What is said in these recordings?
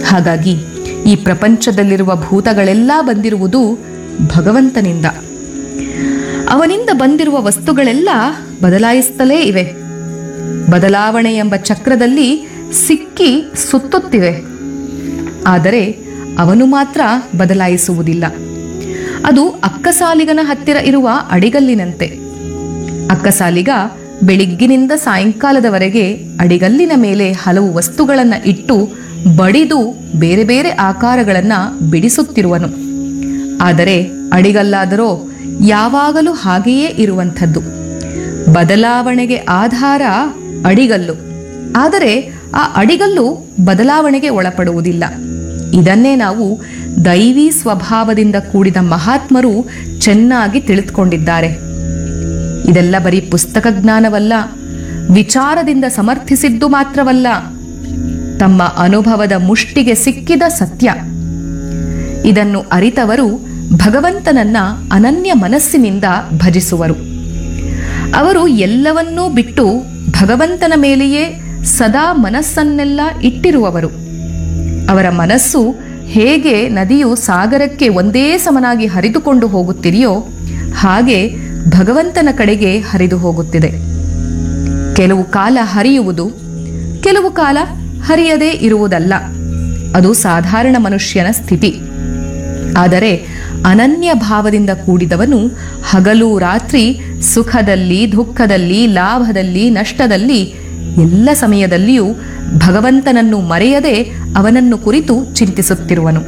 ಹಾಗಾಗಿ ಈ ಪ್ರಪಂಚದಲ್ಲಿರುವ ಭೂತಗಳೆಲ್ಲ ಬಂದಿರುವುದು ಭಗವಂತನಿಂದ ಅವನಿಂದ ಬಂದಿರುವ ವಸ್ತುಗಳೆಲ್ಲ ಬದಲಾಯಿಸ್ತಲೇ ಇವೆ ಬದಲಾವಣೆ ಎಂಬ ಚಕ್ರದಲ್ಲಿ ಸಿಕ್ಕಿ ಸುತ್ತುತ್ತಿವೆ ಆದರೆ ಅವನು ಮಾತ್ರ ಬದಲಾಯಿಸುವುದಿಲ್ಲ ಅದು ಅಕ್ಕಸಾಲಿಗನ ಹತ್ತಿರ ಇರುವ ಅಡಿಗಲ್ಲಿನಂತೆ ಅಕ್ಕಸಾಲಿಗ ಬೆಳಿಗ್ಗಿನಿಂದ ಸಾಯಂಕಾಲದವರೆಗೆ ಅಡಿಗಲ್ಲಿನ ಮೇಲೆ ಹಲವು ವಸ್ತುಗಳನ್ನು ಇಟ್ಟು ಬಡಿದು ಬೇರೆ ಬೇರೆ ಆಕಾರಗಳನ್ನು ಬಿಡಿಸುತ್ತಿರುವನು ಆದರೆ ಅಡಿಗಲ್ಲಾದರೋ ಯಾವಾಗಲೂ ಹಾಗೆಯೇ ಇರುವಂಥದ್ದು ಬದಲಾವಣೆಗೆ ಆಧಾರ ಅಡಿಗಲ್ಲು ಆದರೆ ಆ ಅಡಿಗಲ್ಲು ಬದಲಾವಣೆಗೆ ಒಳಪಡುವುದಿಲ್ಲ ಇದನ್ನೇ ನಾವು ದೈವಿ ಸ್ವಭಾವದಿಂದ ಕೂಡಿದ ಮಹಾತ್ಮರು ಚೆನ್ನಾಗಿ ತಿಳಿದುಕೊಂಡಿದ್ದಾರೆ ಇದೆಲ್ಲ ಬರೀ ಪುಸ್ತಕ ಜ್ಞಾನವಲ್ಲ ವಿಚಾರದಿಂದ ಸಮರ್ಥಿಸಿದ್ದು ಮಾತ್ರವಲ್ಲ ತಮ್ಮ ಅನುಭವದ ಮುಷ್ಟಿಗೆ ಸಿಕ್ಕಿದ ಸತ್ಯ ಇದನ್ನು ಅರಿತವರು ಭಗವಂತನನ್ನ ಅನನ್ಯ ಮನಸ್ಸಿನಿಂದ ಭಜಿಸುವರು ಅವರು ಎಲ್ಲವನ್ನೂ ಬಿಟ್ಟು ಭಗವಂತನ ಮೇಲೆಯೇ ಸದಾ ಮನಸ್ಸನ್ನೆಲ್ಲ ಇಟ್ಟಿರುವವರು ಅವರ ಮನಸ್ಸು ಹೇಗೆ ನದಿಯು ಸಾಗರಕ್ಕೆ ಒಂದೇ ಸಮನಾಗಿ ಹರಿದುಕೊಂಡು ಹೋಗುತ್ತಿದೆಯೋ ಹಾಗೆ ಭಗವಂತನ ಕಡೆಗೆ ಹರಿದು ಹೋಗುತ್ತಿದೆ ಕೆಲವು ಕಾಲ ಹರಿಯುವುದು ಕೆಲವು ಕಾಲ ಹರಿಯದೇ ಇರುವುದಲ್ಲ ಅದು ಸಾಧಾರಣ ಮನುಷ್ಯನ ಸ್ಥಿತಿ ಆದರೆ ಅನನ್ಯ ಭಾವದಿಂದ ಕೂಡಿದವನು ಹಗಲು ರಾತ್ರಿ ಸುಖದಲ್ಲಿ ದುಃಖದಲ್ಲಿ ಲಾಭದಲ್ಲಿ ನಷ್ಟದಲ್ಲಿ ಎಲ್ಲ ಸಮಯದಲ್ಲಿಯೂ ಭಗವಂತನನ್ನು ಮರೆಯದೆ ಅವನನ್ನು ಕುರಿತು ಚಿಂತಿಸುತ್ತಿರುವನು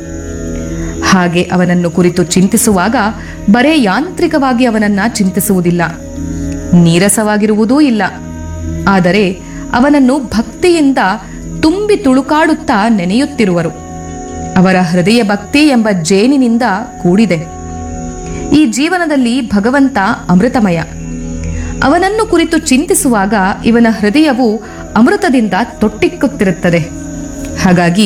ಹಾಗೆ ಅವನನ್ನು ಕುರಿತು ಚಿಂತಿಸುವಾಗ ಬರೇ ಯಾಂತ್ರಿಕವಾಗಿ ಅವನನ್ನ ಚಿಂತಿಸುವುದಿಲ್ಲ ನೀರಸವಾಗಿರುವುದೂ ಇಲ್ಲ ಆದರೆ ಅವನನ್ನು ಭಕ್ತಿಯಿಂದ ತುಂಬಿ ತುಳುಕಾಡುತ್ತಾ ನೆನೆಯುತ್ತಿರುವರು ಅವರ ಹೃದಯ ಭಕ್ತಿ ಎಂಬ ಜೇನಿನಿಂದ ಕೂಡಿದೆ ಈ ಜೀವನದಲ್ಲಿ ಭಗವಂತ ಅಮೃತಮಯ ಅವನನ್ನು ಕುರಿತು ಚಿಂತಿಸುವಾಗ ಇವನ ಹೃದಯವು ಅಮೃತದಿಂದ ತೊಟ್ಟಿಕ್ಕುತ್ತಿರುತ್ತದೆ ಹಾಗಾಗಿ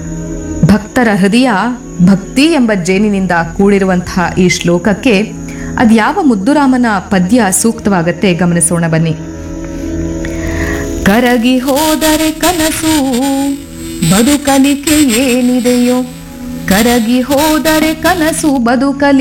ಭಕ್ತರ ಹೃದಯ ಭಕ್ತಿ ಎಂಬ ಜೇನಿನಿಂದ ಕೂಡಿರುವಂತಹ ಈ ಶ್ಲೋಕಕ್ಕೆ ಅದ್ಯಾವ ಮುದ್ದುರಾಮನ ಪದ್ಯ ಸೂಕ್ತವಾಗತ್ತೆ ಗಮನಿಸೋಣ ಬನ್ನಿ ಕರಗಿ ಹೋದರೆ ಕನಸು ಬದುಕಲಿಕೆ ಏನಿದೆಯೋ ಕರಗಿ ಹೋದರೆ ಕನಸು ಬದುಕಲಿ